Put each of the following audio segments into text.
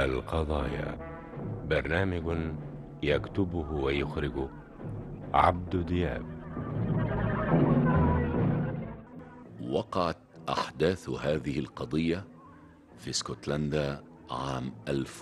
القضايا برنامج يكتبه ويخرجه عبد دياب وقعت أحداث هذه القضية في اسكتلندا عام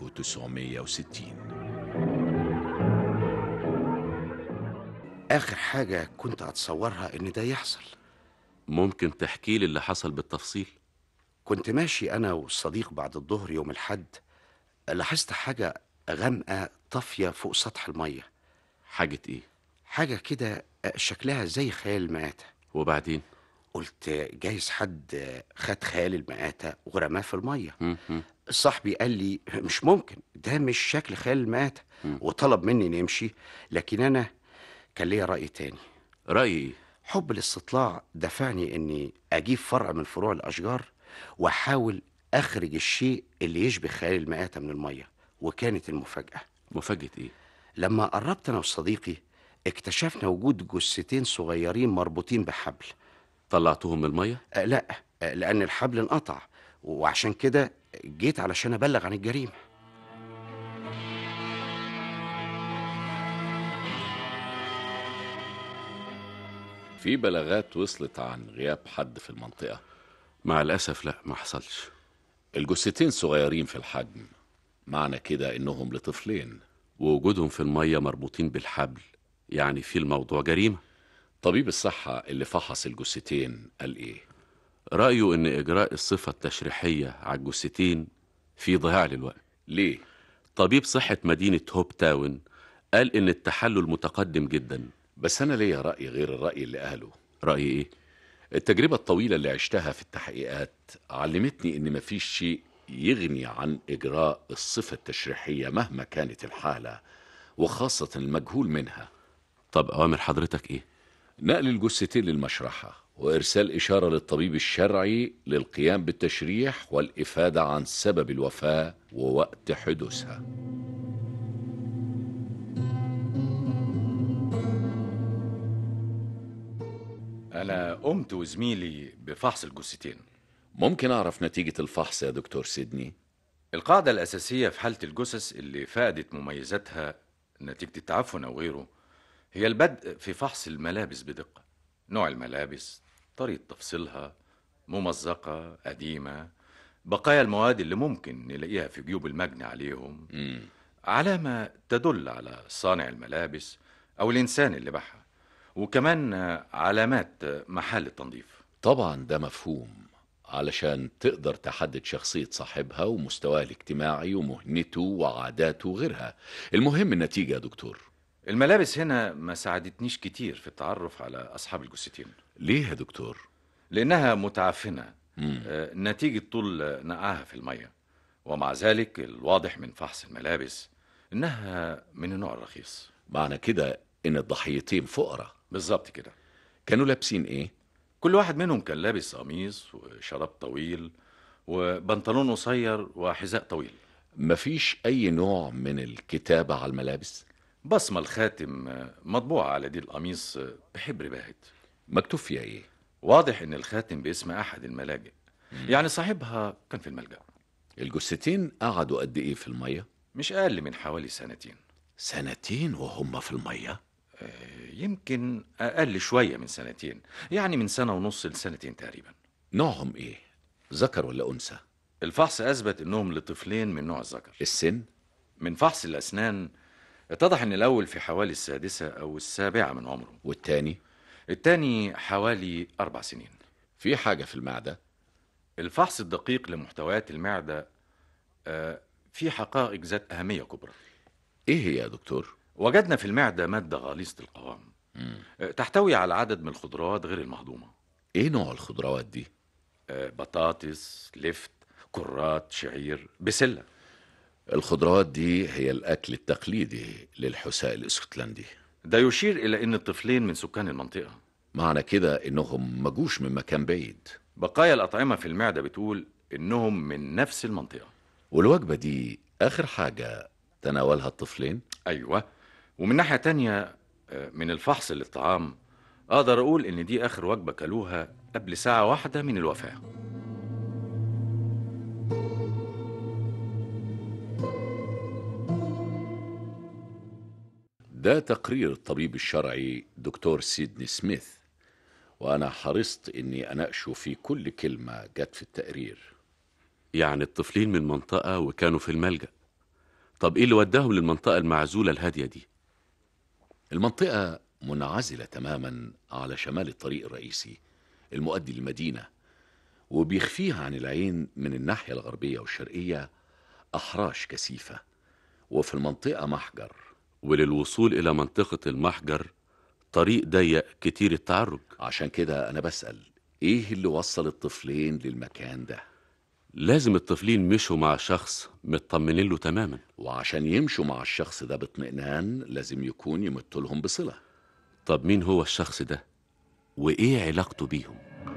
1960 آخر حاجة كنت أتصورها إن ده يحصل ممكن تحكي لي اللي حصل بالتفصيل؟ كنت ماشي أنا والصديق بعد الظهر يوم الحد لاحظت حاجة غامقة طافية فوق سطح المية حاجة إيه؟ حاجة كده شكلها زي خيال المآتة وبعدين؟ قلت جايز حد خد خيال المآتة ورماه في المية هم هم. صاحبي قال لي مش ممكن ده مش شكل خيال المآتة وطلب مني نمشي لكن أنا كان ليا رأي تاني رأيي إيه؟ حب الاستطلاع دفعني اني اجيب فرع من فروع الاشجار واحاول اخرج الشيء اللي يشبه خيال المآتة من المية وكانت المفاجأة مفاجأة إيه؟ لما قربت انا وصديقي اكتشفنا وجود جثتين صغيرين مربوطين بحبل طلعتهم من المية؟ أه لا أه لان الحبل انقطع وعشان كده جيت علشان ابلغ عن الجريمة في بلاغات وصلت عن غياب حد في المنطقة مع الأسف لا ما حصلش الجثتين صغيرين في الحجم معنى كده إنهم لطفلين ووجودهم في المية مربوطين بالحبل يعني في الموضوع جريمة طبيب الصحة اللي فحص الجثتين قال إيه؟ رأيه إن إجراء الصفة التشريحية على الجثتين في ضياع للوقت ليه؟ طبيب صحة مدينة هوب تاون قال إن التحلل متقدم جدا بس أنا ليا رأي غير الرأي اللي قاله رأي إيه؟ التجربة الطويلة اللي عشتها في التحقيقات علمتني إن مفيش شيء يغني عن إجراء الصفة التشريحية مهما كانت الحالة وخاصة المجهول منها طب أوامر حضرتك إيه؟ نقل الجثتين للمشرحة وإرسال إشارة للطبيب الشرعي للقيام بالتشريح والإفادة عن سبب الوفاة ووقت حدوثها أنا قمت وزميلي بفحص الجثتين ممكن أعرف نتيجة الفحص يا دكتور سيدني؟ القاعدة الأساسية في حالة الجثث اللي فقدت مميزاتها نتيجة التعفن أو غيره هي البدء في فحص الملابس بدقة نوع الملابس طريقة تفصيلها ممزقة قديمة بقايا المواد اللي ممكن نلاقيها في جيوب المجني عليهم مم. علامة تدل على صانع الملابس أو الإنسان اللي باعها وكمان علامات محل التنظيف طبعا ده مفهوم علشان تقدر تحدد شخصية صاحبها ومستواه الاجتماعي ومهنته وعاداته وغيرها المهم النتيجة يا دكتور الملابس هنا ما ساعدتنيش كتير في التعرف على أصحاب الجثتين ليه يا دكتور؟ لأنها متعفنة مم. آه، نتيجة طول نقعها في المية ومع ذلك الواضح من فحص الملابس إنها من النوع الرخيص معنى كده إن الضحيتين فقراء بالظبط كده كانوا لابسين إيه؟ كل واحد منهم كان لابس قميص وشراب طويل وبنطلون قصير وحذاء طويل مفيش أي نوع من الكتابة على الملابس بصمة الخاتم آه، مطبوعة على دي القميص آه، بحبر باهت مكتوب فيها إيه؟ واضح إن الخاتم باسم أحد الملاجئ يعني صاحبها كان في الملجأ الجثتين قعدوا قد إيه في المية؟ مش أقل من حوالي سنتين سنتين وهم في المية؟ يمكن أقل شوية من سنتين يعني من سنة ونص لسنتين تقريبا نوعهم إيه؟ ذكر ولا أنثى؟ الفحص أثبت إنهم لطفلين من نوع الذكر السن؟ من فحص الأسنان اتضح إن الأول في حوالي السادسة أو السابعة من عمره والتاني؟ التاني حوالي أربع سنين في حاجة في المعدة؟ الفحص الدقيق لمحتويات المعدة آه، في حقائق ذات أهمية كبرى إيه هي يا دكتور؟ وجدنا في المعدة مادة غليظة القوام آه، تحتوي على عدد من الخضروات غير المهضومة إيه نوع الخضروات دي؟ آه، بطاطس لفت كرات شعير بسلة الخضروات دي هي الأكل التقليدي للحساء الاسكتلندي ده يشير إلى أن الطفلين من سكان المنطقة معنى كده إنهم مجوش من مكان بعيد بقايا الأطعمة في المعدة بتقول إنهم من نفس المنطقة والوجبة دي آخر حاجة تناولها الطفلين أيوة ومن ناحية تانية آه، من الفحص للطعام أقدر أقول إن دي آخر وجبة كلوها قبل ساعة واحدة من الوفاة ده تقرير الطبيب الشرعي دكتور سيدني سميث وأنا حرصت إني أناقشه في كل كلمة جت في التقرير يعني الطفلين من منطقة وكانوا في الملجأ طب ايه اللي وداهم للمنطقة المعزولة الهادية دي المنطقة منعزلة تماما على شمال الطريق الرئيسي المؤدي للمدينة وبيخفيها عن العين من الناحية الغربية والشرقية أحراش كثيفة وفي المنطقة محجر وللوصول إلى منطقة المحجر طريق ضيق كتير التعرج عشان كده أنا بسأل إيه اللي وصل الطفلين للمكان ده لازم الطفلين مشوا مع شخص مطمنين له تماما وعشان يمشوا مع الشخص ده باطمئنان لازم يكون يمت لهم بصلة طب مين هو الشخص ده وايه علاقته بيهم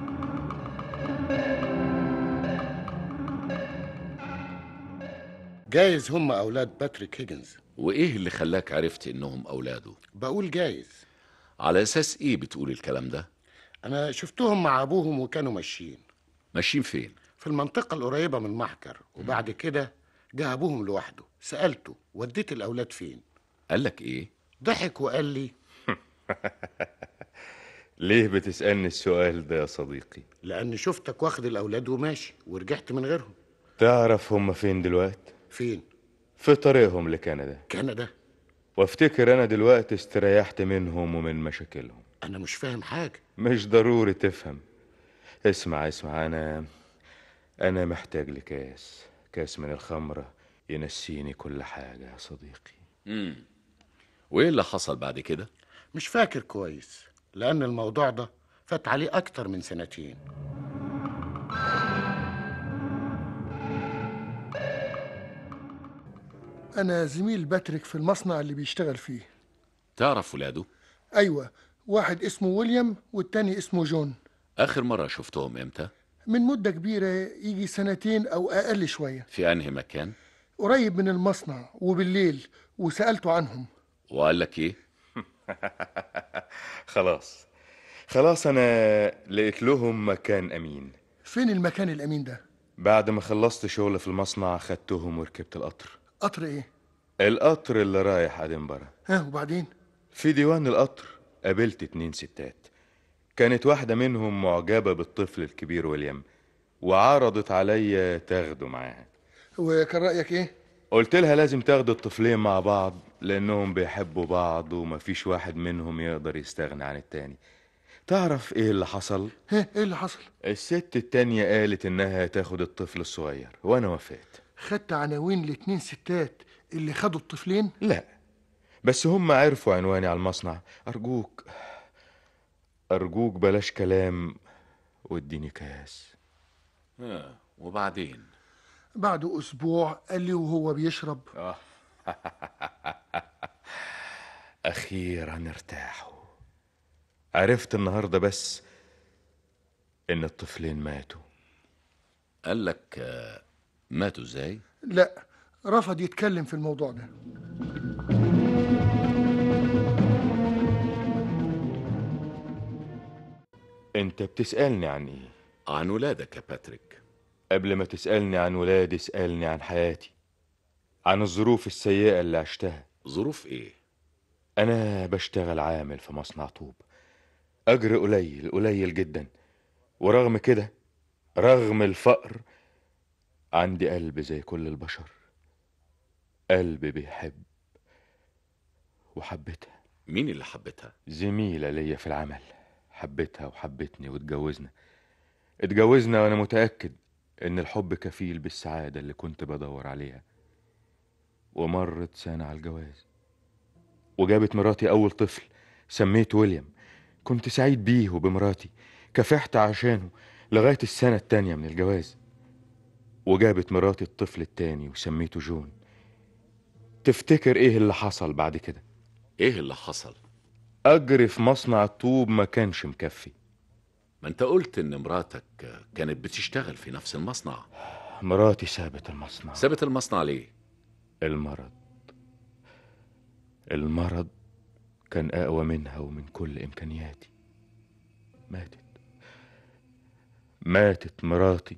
جايز هم أولاد باتريك هيجنز وإيه اللي خلاك عرفت إنهم أولاده بقول جايز على أساس إيه بتقول الكلام ده أنا شفتهم مع أبوهم وكانوا ماشيين ماشيين فين في المنطقة القريبة من المحجر وبعد كده جه أبوهم لوحده سألته وديت الأولاد فين قالك إيه ضحك وقال لي ليه بتسألني السؤال ده يا صديقي لأن شفتك واخد الأولاد وماشي ورجعت من غيرهم تعرف هم فين دلوقتي فين في طريقهم لكندا كندا وافتكر انا دلوقتي استريحت منهم ومن مشاكلهم أنا مش فاهم حاجة مش ضروري تفهم اسمع اسمع انا انا محتاج لكاس كاس من الخمرة ينسيني كل حاجة يا صديقي مم. وإيه اللي حصل بعد كده مش فاكر كويس لأن الموضوع ده فات عليه أكتر من سنتين أنا زميل باتريك في المصنع اللي بيشتغل فيه تعرف ولاده أيوة واحد اسمه ويليام والتاني اسمه جون آخر مرة شفتهم إمتى من مدة كبيرة يجي سنتين أو أقل شوية في أنهي مكان قريب من المصنع وبالليل وسألته عنهم وقال لك إيه خلاص خلاص انا لقيت لهم مكان امين فين المكان الأمين ده بعد ما خلصت شغل في المصنع خدتهم وركبت القطر قطر إيه القطر اللي رايح ادنبرا ها وبعدين في ديوان القطر قابلت اتنين ستات كانت واحدة منهم معجبة بالطفل الكبير ويليام وعرضت عليا تاخده معاها وكان رأيك إيه قلت لها لازم تاخدوا الطفلين مع بعض لأنهم بيحبوا بعض ومفيش واحد منهم يقدر يستغنى عن التاني تعرف ايه اللي حصل؟ ها إيه اللي حصل الست التانية قالت انها تاخد الطفل الصغير وانا وافقت خدت عناوين الاتنين ستات اللي خدوا الطفلين لا بس هم عرفوا عنواني على المصنع ارجوك ارجوك بلاش كلام واديني كاس آه. وبعدين بعد أسبوع قال لي وهو بيشرب اخيرا ارتاحوا عرفت النهارده بس ان الطفلين ماتوا قال لك آه، ماتوا إزاي لا رفض يتكلم في الموضوع ده انت بتسألني عن ايه عن ولادك يا باتريك قبل ما تسألني عن ولادي اسألني عن حياتي عن الظروف السيئة اللي عشتها ظروف إيه أنا بشتغل عامل في مصنع طوب أجر قليل قليل جدا ورغم كده رغم الفقر عندي قلب زي كل البشر قلب بيحب وحبتها مين اللي حبتها زميلة ليا في العمل حبتها وحبتني واتجوزنا اتجوزنا وانا متأكد ان الحب كفيل بالسعادة اللي كنت بدور عليها ومرت سنة على الجواز وجابت مراتي اول طفل سميته ويليام كنت سعيد بيه وبمراتي كافحت عشانه لغاية السنة التانية من الجواز وجابت مراتي الطفل التاني وسميته جون تفتكر ايه اللي حصل بعد كده إيه اللي حصل أجري في مصنع الطوب ما كانش مكفي ما أنت قلت إن مراتك آه، كانت بتشتغل في نفس المصنع مراتي سابت المصنع سابت المصنع ليه المرض المرض كان أقوى منها ومن كل إمكانياتي ماتت ماتت مراتي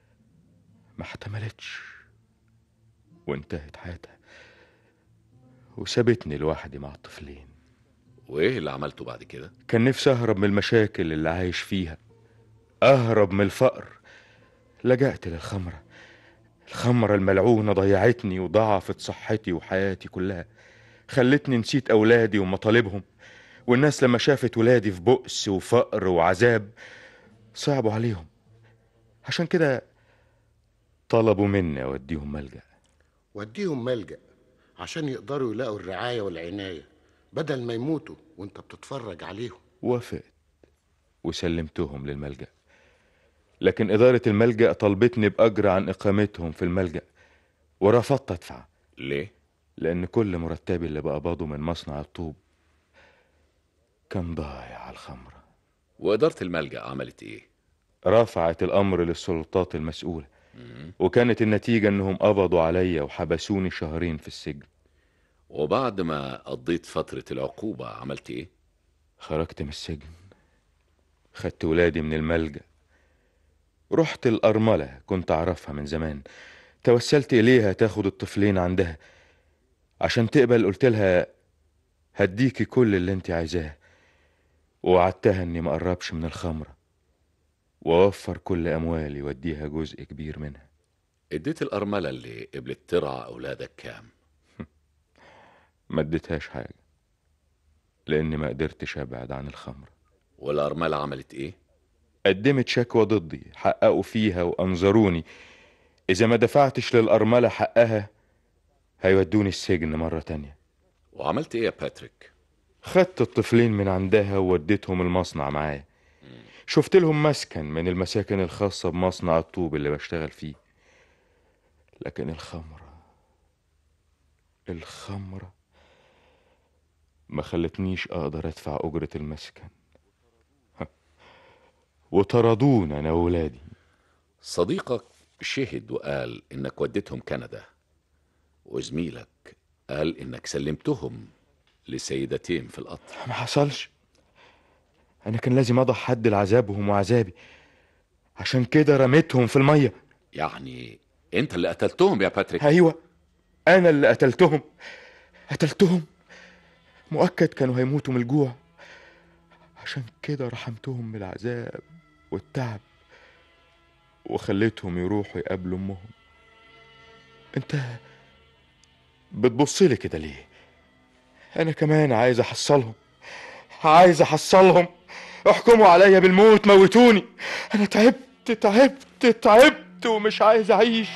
ما احتملتش وانتهت حياتها وسابتني لوحدي مع الطفلين وايه اللي عملته بعد كده كان نفسي أهرب من المشاكل اللي عايش فيها أهرب من الفقر لجأت للخمرة الخمرة الملعونة ضيعتني وضعفت صحتي وحياتي كلها خلتني نسيت أولادي ومطالبهم والناس لما شافت ولادي في بؤس وفقر وعذاب صعبوا عليهم عشان كده طلبوا مني أوديهم ملجأ وديهم ملجأ عشان يقدروا يلاقوا الرعاية والعناية بدل ما يموتوا وانت بتتفرج عليهم وافقت وسلمتهم للملجأ لكن إدارة الملجأ طلبتني بأجر عن إقامتهم في الملجأ ورفضت أدفع ليه لأن كل مرتبي اللي بقبضه من مصنع الطوب كان ضايع على الخمرة واداره الملجا عملت ايه رفعت الأمر للسلطات المسؤولة وكانت النتيجة إنهم قبضوا عليا وحبسوني شهرين في السجن وبعد ما قضيت فتره العقوبه عملت ايه خرجت من السجن خدت ولادي من الملجأ رحت الأرملة كنت أعرفها من زمان توسلت إليها تاخد الطفلين عندها عشان تقبل قلت لها هديكي كل اللي انت عايزاه ووعدتها اني ما اقربش من الخمرة واوفر كل اموالي واديها جزء كبير منها اديت الارمله اللي قبلت ترعى اولادك كام ما اديتهاش حاجة لاني ما قدرتش ابعد عن الخمرة والارمله عملت ايه قدمت شكوى ضدي حققوا فيها وانظروني اذا ما دفعتش للارملة حقها هيودوني السجن مرة تانية وعملت ايه يا باتريك خدت الطفلين من عندها ووديتهم المصنع معايا شفت لهم مسكن من المساكن الخاصة بمصنع الطوب اللي بشتغل فيه لكن الخمرة الخمرة ما خلتنيش أقدر أدفع أجرة المسكن وطردونا أنا وولادي صديقك شهد وقال انك وديتهم كندا وزميلك قال انك سلمتهم لسيدتين في القطر ما حصلش أنا كان لازم أضع حد لعذابهم وعذابي عشان كده رميتهم في المية يعني انت اللي قتلتهم يا باتريك أيوة أنا اللي قتلتهم قتلتهم مؤكد كانوا هيموتوا من الجوع عشان كده رحمتهم من العذاب والتعب وخليتهم يروحوا يقابلوا أمهم أنت بتبصلي كده ليه؟ أنا كمان عايز أحصلهم عايز أحصلهم احكموا عليا بالموت موتوني أنا تعبت تعبت تعبت ومش عايز أعيش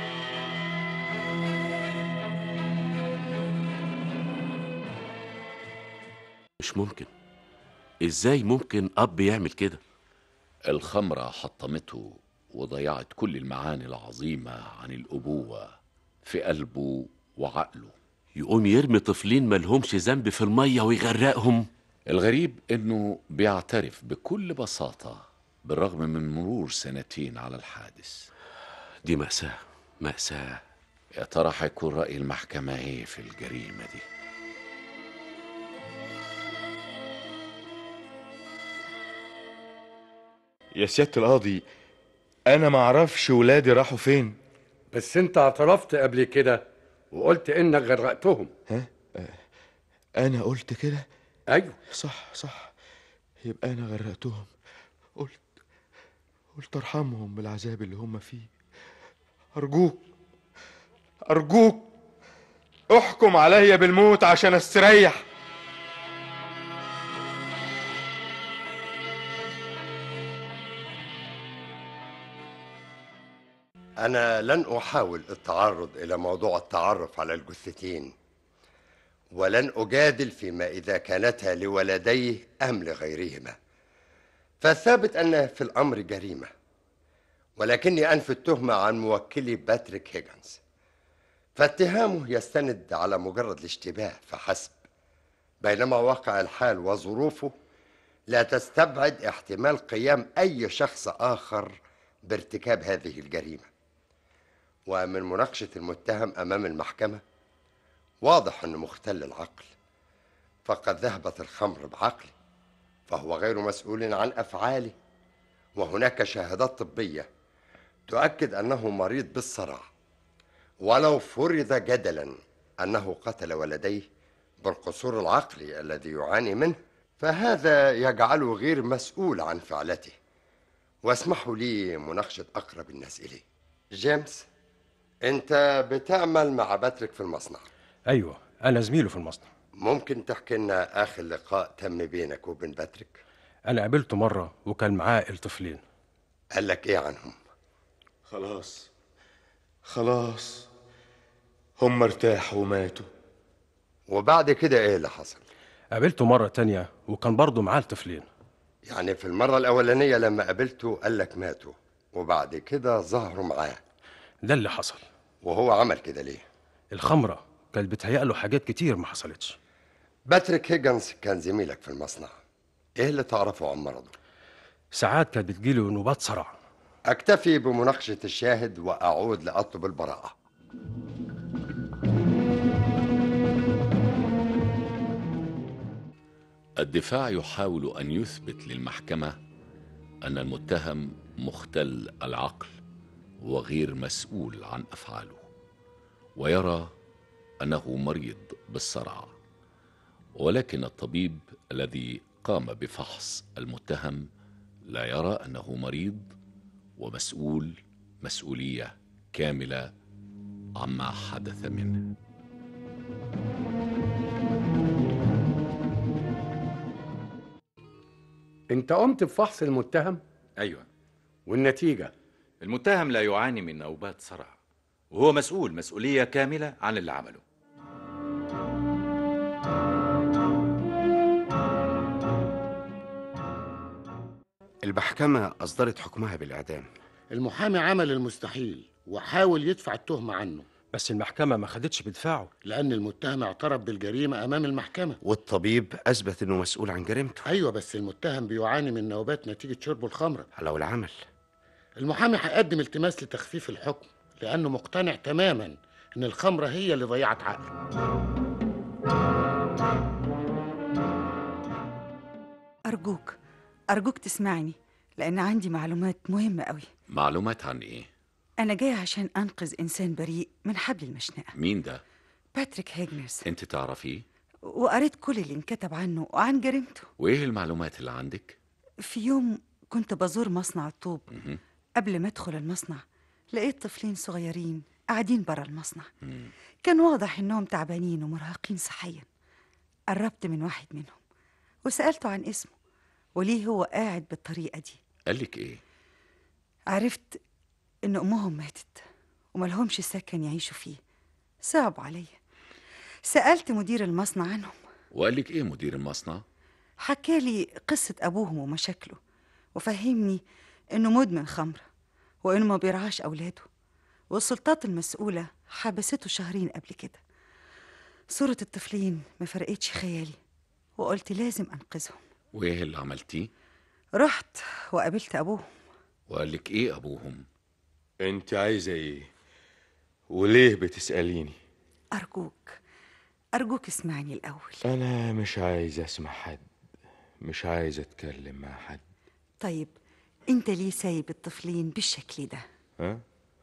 مش ممكن ازاي ممكن اب يعمل كده الخمرة حطمته وضيعت كل المعاني العظيمة عن الأبوة في قلبه وعقله يقوم يرمي طفلين ملهمش ذنب في الميه ويغرقهم الغريب انه بيعترف بكل بساطة بالرغم من مرور سنتين على الحادث دي مأساة مأساة يا ترى هيكون رأي المحكمة ايه في الجريمة دي يا سيادة القاضي أنا معرفش ولادي راحوا فين بس انت اعترفت قبل كده وقلت انك غرقتهم أنا قلت كده ايوه صح صح يبقى أنا غرقتهم قلت قلت أرحمهم بالعذاب اللي هم فيه أرجوك أرجوك احكم عليا بالموت عشان استريح أنا لن أحاول التعرض إلى موضوع التعرف على الجثتين ولن أجادل فيما إذا كانتا لولديه أم لغيرهما فالثابت أن في الأمر جريمة ولكني أنفي التهمة عن موكلي باتريك هيجنز فاتهامه يستند على مجرد الاشتباه فحسب بينما واقع الحال وظروفه لا تستبعد احتمال قيام أي شخص آخر بارتكاب هذه الجريمة ومن مناقشة المتهم أمام المحكمة واضح أنه مختل العقل فقد ذهبت الخمر بعقله فهو غير مسؤول عن أفعاله وهناك شهادات طبية تؤكد أنه مريض بالصرع ولو فرض جدلا أنه قتل ولديه بالقصور العقلي الذي يعاني منه فهذا يجعله غير مسؤول عن فعلته واسمحوا لي مناقشة أقرب الناس إليه جيمس أنت بتعمل مع باتريك في المصنع ايوه انا زميله في المصنع ممكن تحكي لنا آخر لقاء تم بينك وبين باتريك انا قابلته مره وكان معاه الطفلين قال لك إيه عنهم خلاص خلاص هم ارتاحوا وماتوا وبعد كده إيه اللي حصل قابلته مره تانية وكان برضه معاه الطفلين يعني في المرة الأولانية لما قابلته قال لك ماتوا وبعد كده ظهروا معاه ده اللي حصل وهو عمل كده ليه الخمره كانت بتهيأ له حاجات كتير ما حصلتش باتريك هيجنز كان زميلك في المصنع ايه اللي تعرفه عن مرضه ساعات كانت بتجيله نوبات صرع اكتفي بمناقشة الشاهد واعود لاطلب البراءة الدفاع يحاول ان يثبت للمحكمه ان المتهم مختل العقل وغير مسؤول عن افعاله ويرى انه مريض بالصرع ولكن الطبيب الذي قام بفحص المتهم لا يرى انه مريض ومسؤول مسؤوليه كامله عما حدث منه انت قمت بفحص المتهم ايوه والنتيجه المتهم لا يعاني من نوبات صرع وهو مسؤول مسؤوليه كامله عن اللي عمله المحكمة أصدرت حكمها بالإعدام المحامي عمل المستحيل وحاول يدفع التهمة عنه بس المحكمه ما خدتش بدفاعه لأن المتهم اعترف بالجريمة أمام المحكمة والطبيب أثبت إنه مسؤول عن جريمته أيوة بس المتهم بيعاني من نوبات نتيجة شربه الخمرة لو العمل المحامي هيقدم التماس لتخفيف الحكم لأنه مقتنع تماما إن الخمرة هي اللي ضيعت عقله أرجوك أرجوك تسمعني لأن عندي معلومات مهمة قوي معلومات عن ايه أنا جاية عشان أنقذ إنسان بريء من حبل المشنقة مين ده باتريك هيجنرز انت تعرفيه وقريت كل اللي انكتب عنه وعن جريمته وايه المعلومات اللي عندك في يوم كنت بزور مصنع الطوب مهم. قبل ما أدخل المصنع لقيت طفلين صغيرين قاعدين برا المصنع مم. كان واضح إنهم تعبانين ومرهقين صحيا قربت من واحد منهم وسألته عن اسمه وليه هو قاعد بالطريقة دي قالك ايه عرفت إن أمهم ماتت وملهمش سكن يعيشوا فيه صعب عليا سألت مدير المصنع عنهم وقالك ايه مدير المصنع حكالي قصة أبوهم ومشاكله وفهمني إنه مدمن خمرة وإنه ما بيرعاش أولاده والسلطات المسؤولة حبسته شهرين قبل كده صورة الطفلين ما فرقتش خيالي وقلت لازم أنقذهم وايه اللي عملتيه رحت وقابلت أبوهم وقالك ايه ابوهم انت عايزة ايه وليه بتسأليني أرجوك أرجوك اسمعني الأول انا مش عايز اسمع حد مش عايز اتكلم مع حد طيب أنت ليه سايب الطفلين بالشكل ده ها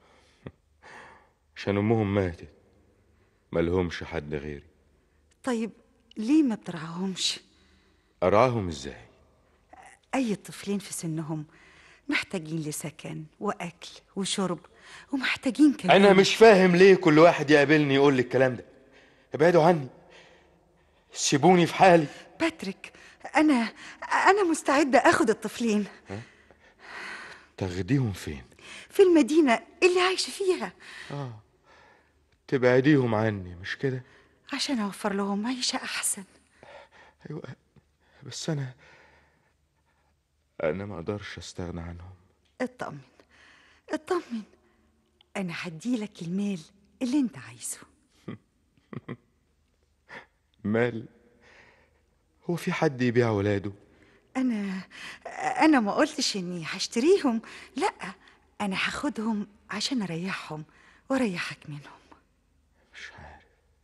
عشان امهم ماتت ملهمش حد غيري طيب ليه ما بترعاهمش ارعاهم ازاي أي طفلين في سنهم محتاجين لسكن وأكل وشرب ومحتاجين كمان انا مش فاهم ليه كل واحد يقابلني يقول لي الكلام ده ابعدوا عني سيبوني في حالي باتريك أنا أنا مستعدة أخد الطفلين تاخديهم فين في المدينة اللي عايشة فيها اه تبعديهم عني مش كده عشان أوفر لهم عيشة أحسن ايوه بس انا انا ما اقدرش استغنى عنهم اطمن اطمن أنا هديلك المال اللي أنت عايزه مال هو في حد يبيع ولاده أنا أنا ما قلتش إني هشتريهم لأ أنا هاخدهم عشان أريحهم وأريحك منهم مش عارف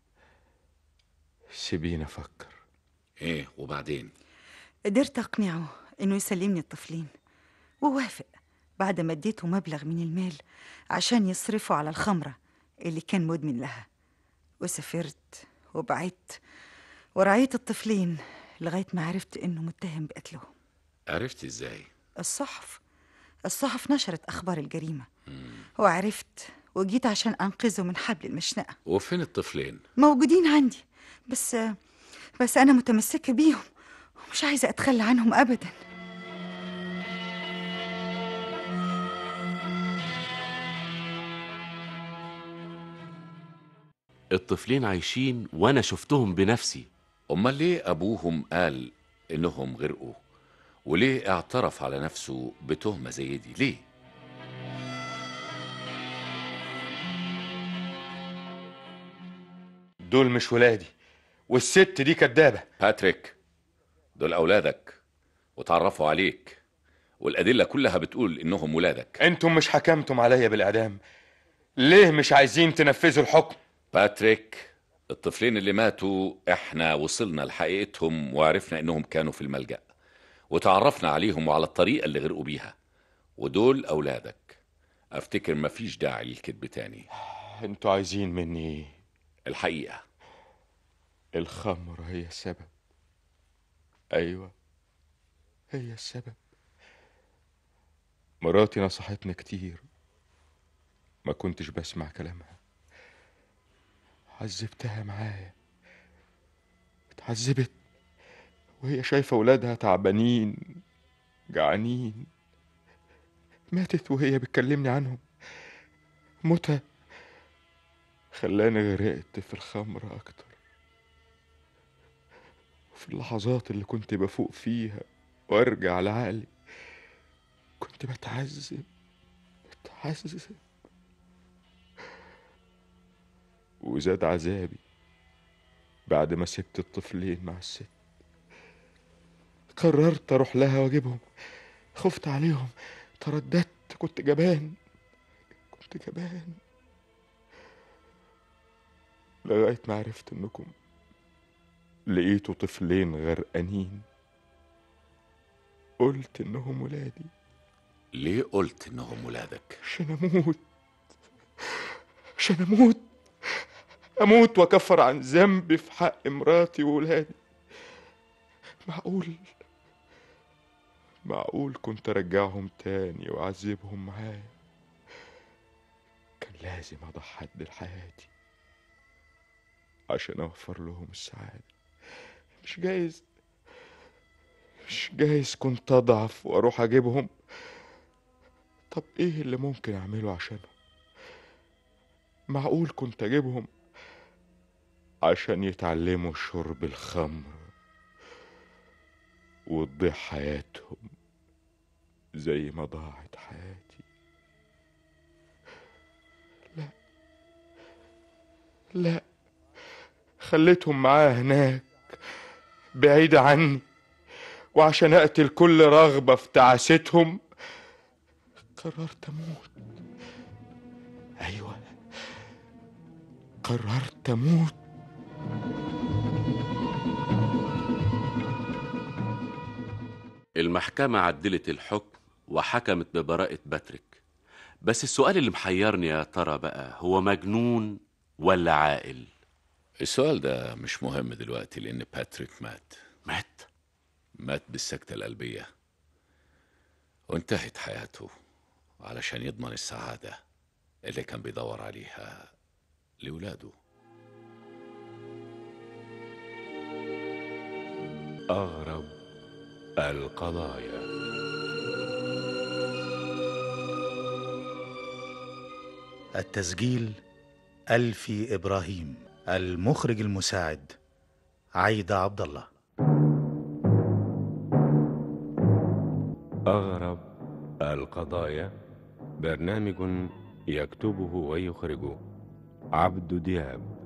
سيبيني افكر ايه وبعدين قدرت أقنعه إنه يسلمني الطفلين ووافق بعد ما اديته مبلغ من المال عشان يصرفه على الخمرة اللي كان مدمن لها وسافرت وبعدت ورعيت الطفلين لغاية ما عرفت إنه متهم بقتلهم عرفت ازاي الصحف الصحف نشرت أخبار الجريمة وعرفت وجيت عشان أنقذه من حبل المشنقة وفين الطفلين موجودين عندي بس بس أنا متمسكة بيهم ومش عايزة أتخلى عنهم أبدا الطفلين عايشين وانا شفتهم بنفسي امال ليه ابوهم قال انهم غرقوا وليه اعترف على نفسه بتهمه زي دي ليه دول مش ولادي والست دي كدابة باتريك دول اولادك وتعرفوا عليك والادله كلها بتقول انهم ولادك انتم مش حكمتم عليا بالاعدام ليه مش عايزين تنفذوا الحكم باتريك الطفلين اللي ماتوا احنا وصلنا لحقيقتهم وعرفنا انهم كانوا في الملجأ وتعرفنا عليهم وعلى الطريقة اللي غرقوا بيها ودول اولادك افتكر مفيش داعي للكذب تاني انتوا عايزين مني ايه الحقيقة الخمر هي السبب ايوه هي السبب مراتي نصحتني كتير ما كنتش بسمع كلامها عذبتها معايا اتعذبت وهي شايفة ولادها تعبانين جعانين ماتت وهي بتكلمني عنهم موتها خلاني غرقت في الخمر أكتر وفي اللحظات اللي كنت بفوق فيها وارجع لعقلي كنت بتعذب بتعذب وزاد عذابي بعد ما سبت الطفلين مع الست قررت اروح لها واجيبهم خفت عليهم ترددت كنت جبان كنت جبان لغاية ما عرفت انكم لقيتوا طفلين غرقانين قلت انهم ولادي ليه قلت انهم ولادك عشان اموت عشان اموت اموت واكفر عن ذنبي في حق مراتي وولادي معقول معقول كنت ارجعهم تاني واعذبهم معايا كان لازم اضحي لحياتي عشان اوفر لهم السعادة مش جايز مش جايز كنت اضعف واروح اجيبهم طب ايه اللي ممكن اعمله عشانهم معقول كنت اجيبهم عشان يتعلموا شرب الخمر وتضيع حياتهم زي ما ضاعت حياتي لا لا خليتهم معاه هناك بعيدة عني وعشان أقتل كل رغبة في تعاستهم قررت أموت أيوة قررت أموت المحكمة عدلت الحكم وحكمت ببراءة باتريك بس السؤال اللي محيرني يا ترى بقى هو مجنون ولا عاقل السؤال ده مش مهم دلوقتي لان باتريك مات مات مات بالسكتة القلبية وانتهت حياته علشان يضمن السعادة اللي كان بيدور عليها لولاده أغرب القضايا التسجيل ألفي إبراهيم المخرج المساعد عايدة عبد الله أغرب القضايا برنامج يكتبه ويخرجه عبد دياب